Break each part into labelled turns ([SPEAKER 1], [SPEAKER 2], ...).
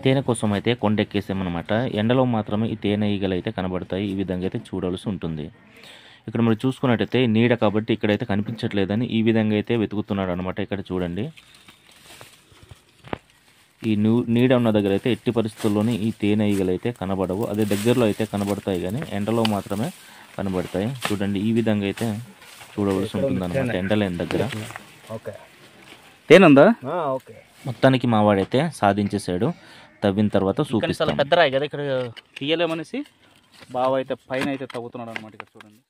[SPEAKER 1] తేనె కోసం అయితే కొండెక్కేసామన్నమాట ఎండలో మాత్రమే ఈ తేనె ఈగలు అయితే కనబడతాయి ఈ విధంగా అయితే చూడాల్సి ఉంటుంది ఇక్కడ మీరు చూసుకున్నట్టయితే నీడ కాబట్టి ఇక్కడైతే కనిపించట్లేదని ఈ విధంగా అయితే వెతుకుతున్నాడు అనమాట ఇక్కడ చూడండి ఈ నీ నీడ ఉన్న దగ్గర అయితే ఎట్టి పరిస్థితుల్లోనే ఈ తేనె ఈగలు అయితే కనబడవు అదే దగ్గరలో అయితే కనబడతాయి కానీ ఎండలో మాత్రమే కనబడతాయి చూడండి ఈ విధంగా అయితే చూడవలసి ఉంటుంది అనమాట ఎండలేని దగ్గర
[SPEAKER 2] ఓకే
[SPEAKER 3] తేనుందా
[SPEAKER 2] ఓకే
[SPEAKER 1] మొత్తానికి మావాడైతే సాధించేశాడు తవ్విన తర్వాత
[SPEAKER 3] కానీ చాలా
[SPEAKER 1] చూపిస్తాం
[SPEAKER 3] పెద్ద రాయి కదా ఇక్కడ తీయలేమనేసి బావ అయితే పైన అయితే తవ్వుతున్నాడు అనమాట ఇక్కడ చూడండి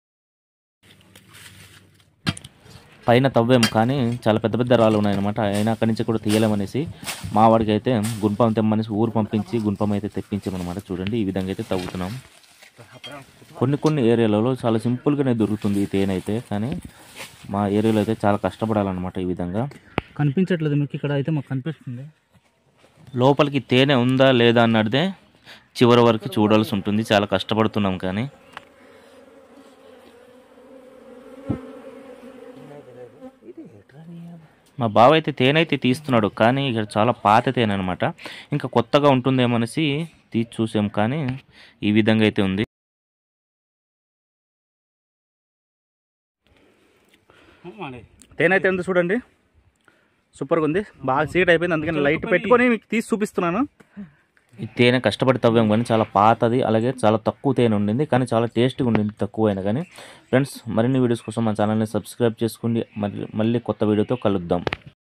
[SPEAKER 1] పైన తవ్వాం కానీ చాలా పెద్ద పెద్ద రాళ్ళు ఉన్నాయన్నమాట అయినా అక్కడి నుంచి కూడా తీయలేమనేసి మా వాడికి అయితే గుంపం తెమ్మనేసి ఊరు పంపించి గుంపం అయితే తెప్పించామన్నమాట చూడండి ఈ విధంగా అయితే తవ్వుతున్నాం కొన్ని కొన్ని ఏరియాలలో చాలా సింపుల్గానే దొరుకుతుంది ఈ తేనె అయితే కానీ మా ఏరియాలో అయితే చాలా కష్టపడాలన్నమాట ఈ విధంగా
[SPEAKER 3] కనిపించట్లేదు మీకు ఇక్కడ అయితే మాకు కనిపిస్తుంది
[SPEAKER 1] లోపలికి తేనె ఉందా లేదా అన్నదే చివరి వరకు చూడాల్సి ఉంటుంది చాలా కష్టపడుతున్నాం కానీ మా బావ అయితే తేనె అయితే తీస్తున్నాడు కానీ ఇక్కడ చాలా పాత తేనె అనమాట ఇంకా కొత్తగా ఉంటుందేమనేసి తీసి చూసాం కానీ ఈ విధంగా అయితే ఉంది
[SPEAKER 3] తేనె అయితే ఉంది చూడండి సూపర్గా ఉంది బాగా సీట్ అయిపోయింది అందుకని లైట్ పెట్టుకొని మీకు తీసి చూపిస్తున్నాను
[SPEAKER 1] ఈ తేనె కష్టపడి తవ్వాం కానీ చాలా పాతది అలాగే చాలా తక్కువ తేనె ఉండింది కానీ చాలా టేస్ట్గా ఉండింది తక్కువ అయినా కానీ ఫ్రెండ్స్ మరిన్ని వీడియోస్ కోసం మా ఛానల్ని సబ్స్క్రైబ్ చేసుకోండి మరి మళ్ళీ కొత్త వీడియోతో కలుద్దాం